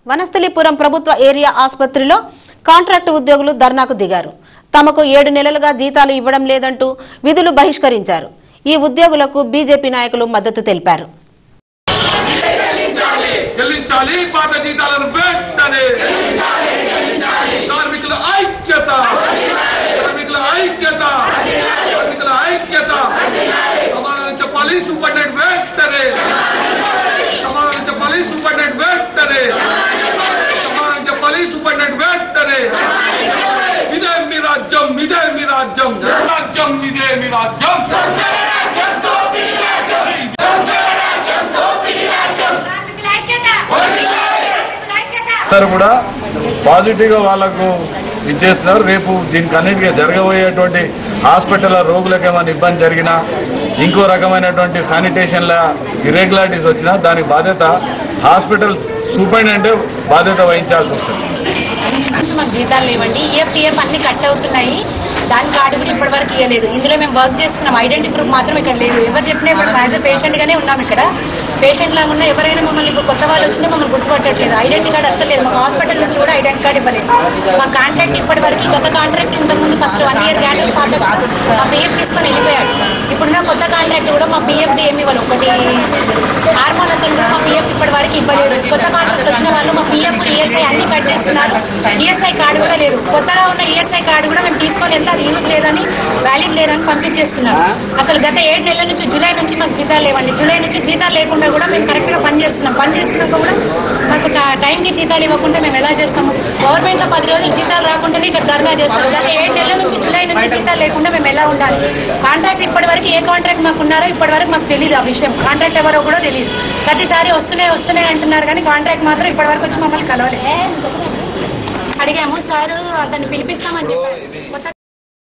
వనస్థలిపురం ప్రభుత్వ ఏరియా ఆసుపత్రిలో కాంట్రాక్టు ఉద్యోగులు ధర్నాకు దిగారు తమకు ఏడు నెలలుగా జీతాలు ఇవ్వడం లేదంటూ విధులు బహిష్కరించారు ఈ ఉద్యోగులకు బీజేపీ నాయకులు మద్దతు తెలిపారు చెల్లించాలి పాత జీతాలను వెంటనే కార్మికుల ఐక్యత కార్మికుల ఐక్యత కార్మికుల ఐక్యత సమాధానం చెప్పాలి సూపరింటెండెంట్ వెంటనే సమాధానం చెప్పాలి సూపరింటెండెంట్ వెంటనే సమాధానం చెప్పాలి సూపరింటెండెంట్ వెంటనే ఇదే మీ రాజ్యం ఇదే మీ రాజ్యం రాజ్యం ఇదే మీ రాజ్యం కార్మికుల ఐక్యత కార్మికుల ఐక్యత అందరూ కూడా పాజిటివ్గా వాళ్ళకు ఇచ్చేస్తున్నారు రేపు దీనికి అన్నిటికీ జరగబోయేటువంటి హాస్పిటల్ రోగులకు ఏమైనా ఇబ్బంది జరిగినా ఇంకో రకమైనటువంటి శానిటేషన్ల ఇర్రెగ్యులారిటీస్ వచ్చినా దానికి బాధ్యత హాస్పిటల్ సూపరింటెండెంట్ బాధ్యత వహించాల్సి వస్తుంది నుంచి మాకు జీతాలు లేవండి ఈఎఫ్టీఎఫ్ అన్ని కట్ అవుతున్నాయి దాని కార్డు కూడా ఇప్పటి వరకు ఇవ్వలేదు ఇందులో మేము వర్క్ చేస్తున్నాం ఐడెంటిటీ ప్రూఫ్ మాత్రం ఇక్కడ లేదు ఎవరు చెప్పినా ఇప్పుడు యాజ్ అ పేషెంట్ గానే ఉన్నాం ఇక్కడ పేషెంట్ లాగా ఉన్నా ఎవరైనా మమ్మల్ని ఇప్పుడు కొత్త వాళ్ళు వచ్చినా మమ్మల్ని గుర్తుపట్టట్లేదు ఐడెంటిటీ కార్డు అసలు లేదు మాకు హాస్పిటల్ నుంచి కూడా ఐడెంటిటీ కార్డు ఇవ్వలేదు మా కాంట్రాక్ట్ ఇప్పటి వరకు గత కాంట్రాక్ట్ ఇంతకు ముందు ఫస్ట్ వన్ ఇయర్ గ్యారెంటీ పాత మా పిఎఫ్ తీసుకొని వెళ్ళిపోయాడు ఇప్పుడున్న కొత్త కాంట్రాక్ట్ కూడా మా పిఎఫ్ది ఏమి ఇవ్వాలి ఒకటి హార్మోన్ అతను కూడా మా పిఎఫ్ ఇప్పటి వరకు ఇవ్వలేదు కొత్త కాంట్రాక్ట్ వచ్చిన వాళ్ళు మా పిఎఫ్ ఈఎస్ఐ అన్ని కట్ చేస్తున్నారు ఈఎస్ఐ కార్డు కూడా లేదు కొత్తగా ఉన్న ఈఎస్ఐ కార్డు కూడా మేము తీసుకొని వెళ్తే అది యూజ్ లేదని వ్యాలిడ్ లేదని పంపించేస్తున్నారు అసలు గత ఏడు నెలల నుంచి జూలై నుంచి మాకు జీతాలు లేవండి జూలై నుంచి జీతాలు లేకుండా కూడా మేము కరెక్ట్ గా పని చేస్తున్నాం పని చేస్తున్నాక కూడా మాకు టా- టైంకి జీతాలు ఇవ్వకుండా మేము ఎలా చేస్తాము గవర్నమెంట్ లో పది రోజులు జీతాలు రాకుండానే ఇక్కడ ధర్నా చేస్తాం గత ఏడు నెలల నుంచి జూలై నుంచి జీతాలు లేకుండా మేము ఎలా ఉండాలి కాంట్రాక్ట్ ఇప్పటి వరకు ఏ కాంట్రాక్ట్ మాకు ఉన్నారో ఇప్పటి వరకు మాకు తెలియదు ఆ విషయం కాంట్రాక్ట్ ఎవరో కూడా తెలియదు ప్రతిసారి వస్తున్నాయి వస్తున్నాయి అంటున్నారు కానీ కాంట్రాక్ట్ మాత్రం ఇప్పటి వరకు వచ్చి మమ్మల్ని కలవలేదు అడిగాము సార్ అతన్ని పిలిపిస్తామని చెప్పారు కొత్త